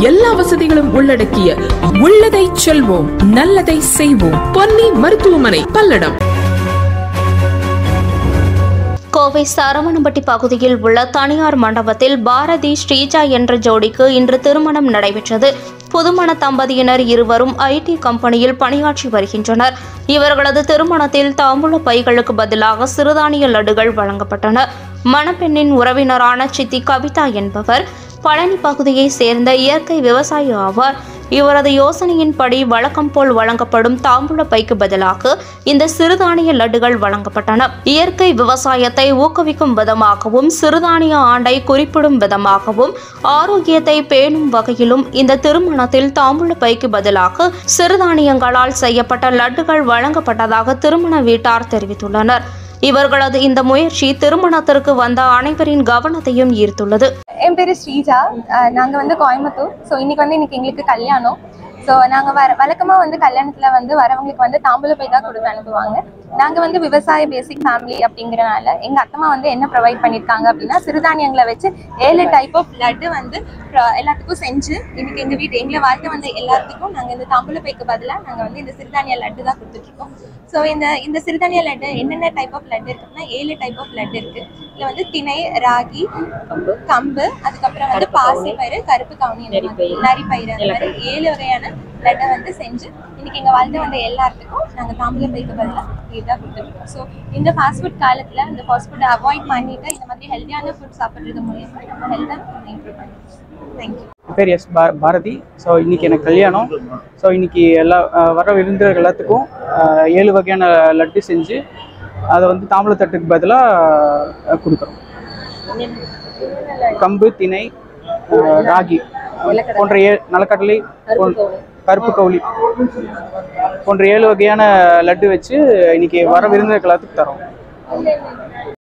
எல்லா வசதிகளும் உள்ளடக்கிய உள்ளதை செல்வோம் நல்லதை செய்வோம் பொன்னி மருத்துவமனை பல்லடம் கோவை சரவணம்பட்டி பகுதியில் உள்ள தனியார் மண்டபத்தில் பாரதி ஸ்ரீஜா என்ற ஜோடிக்கு இன்று திருமணம் நடைபெற்றது புதுமண தம்பதியினர் இருவரும் ஐடி கம்பெனியில் பணியாற்றி வருகின்றனர் இவர்களது திருமணத்தில் தாம்பூல பைகளுக்கு பதிலாக சிறுதானிய லட்டுகள் வழங்கப்பட்டன மணப்பெண்ணின் உறவினரான சித்தி கவிதா என்பவர் பழனி பகுதியை சேர்ந்த இயற்கை விவசாயி ஆவார் இவரது யோசனையின்படி வழக்கம் போல் வழங்கப்படும் தாம்பூல பைக்கு பதிலாக இந்த சிறுதானிய லட்டுகள் வழங்கப்பட்டன இயற்கை விவசாயத்தை ஊக்குவிக்கும் விதமாகவும் சிறுதானிய ஆண்டை குறிப்பிடும் விதமாகவும் ஆரோக்கியத்தை பேணும் வகையிலும் இந்த திருமணத்தில் தாம்பூல பைக்கு பதிலாக சிறுதானியங்களால் செய்யப்பட்ட லட்டுகள் வழங்கப்பட்டதாக திருமண வீட்டார் தெரிவித்துள்ளனர் இவர்களது இந்த முயற்சி திருமணத்திற்கு வந்த அனைவரின் கவனத்தையும் ஈர்த்துள்ளது என் பேர் ஸ்ரீஜா நாங்கள் வந்து கோயம்புத்தூர் ஸோ இன்னைக்கு வந்து இன்னைக்கு எங்களுக்கு கல்யாணம் ஸோ நாங்கள் வர வழக்கமாக வந்து கல்யாணத்தில் வந்து வரவங்களுக்கு வந்து தாம்பூல பை தான் கொடுத்து அனுப்புவாங்க நாங்கள் வந்து விவசாய பேசிக் ஃபேமிலி அப்படிங்கிறனால எங்கள் அத்தம்மா வந்து என்ன ப்ரொவைட் பண்ணியிருக்காங்க அப்படின்னா சிறுதானியங்களை வச்சு ஏழு டைப் ஆஃப் லட்டு வந்து pro- எல்லாத்துக்கும் செஞ்சு இன்னைக்கு எங்கள் வீட்டு எங்களை வாழ்த்து வந்த எல்லாத்துக்கும் நாங்கள் இந்த தாம்பூல பைக்கு பதிலாக நாங்கள் வந்து இந்த சிறுதானிய லட்டு தான் கொடுத்துட்ருக்கோம் ஸோ இந்த இந்த சிறுதானிய லட்டு என்னென்ன டைப் ஆஃப் லட்டு இருக்குன்னா ஏழு டைப் ஆஃப் லட்டு இருக்கு இதில் வந்து திணை ராகி கம்பு அதுக்கப்புறம் வந்து பாசிப்பயிறு கருப்பு கவுனி அந்த மாதிரி நரிப்பயிறு அந்த மாதிரி ஏழு வகையான லட்டை வந்து செஞ்சு இன்னைக்கு எங்கள் வாழ்ந்து வந்த எல்லாத்துக்கும் நாங்கள் தாம்பூல பைக்கு பதிலாக இதுதான் கொடுத்துருக்கோம் ஸோ இந்த ஃபாஸ்ட் ஃபுட் காலத்தில் இந்த ஃபாஸ்ட் ஃபுட்டை அவாய்ட் பண்ணிட்டு இந்த மாதிரி ஹெல்த்தியான ஃபுட் சாப்பிட்றது மூலியமா நம்ம ஹெல்த்தை இம்ப்ரூவ் பண்ணிக்கலாம் தேங்க்யூ என் பேர் எஸ் பா பாரதி ஸோ இன்னைக்கு எனக்கு கல்யாணம் ஸோ இன்னைக்கு எல்லா அஹ், வர விருந்தினர் எல்லாத்துக்கும் அஹ், ஏழு வகையான லட்டு செஞ்சு அதை வந்து தாம்பூலத்தட்டுக்கு பதிலாக கொடுக்குறோம் கம்பு திணை அஹ், ராகி போன்ற ஏ நிலக்கடலை போன்ற- கருப்பு கவுளி போன்ற ஏழு வகையான லட்டு வச்சு இன்னைக்கு வர விருந்தினர்கள் எல்லாத்துக்கும் தரோம்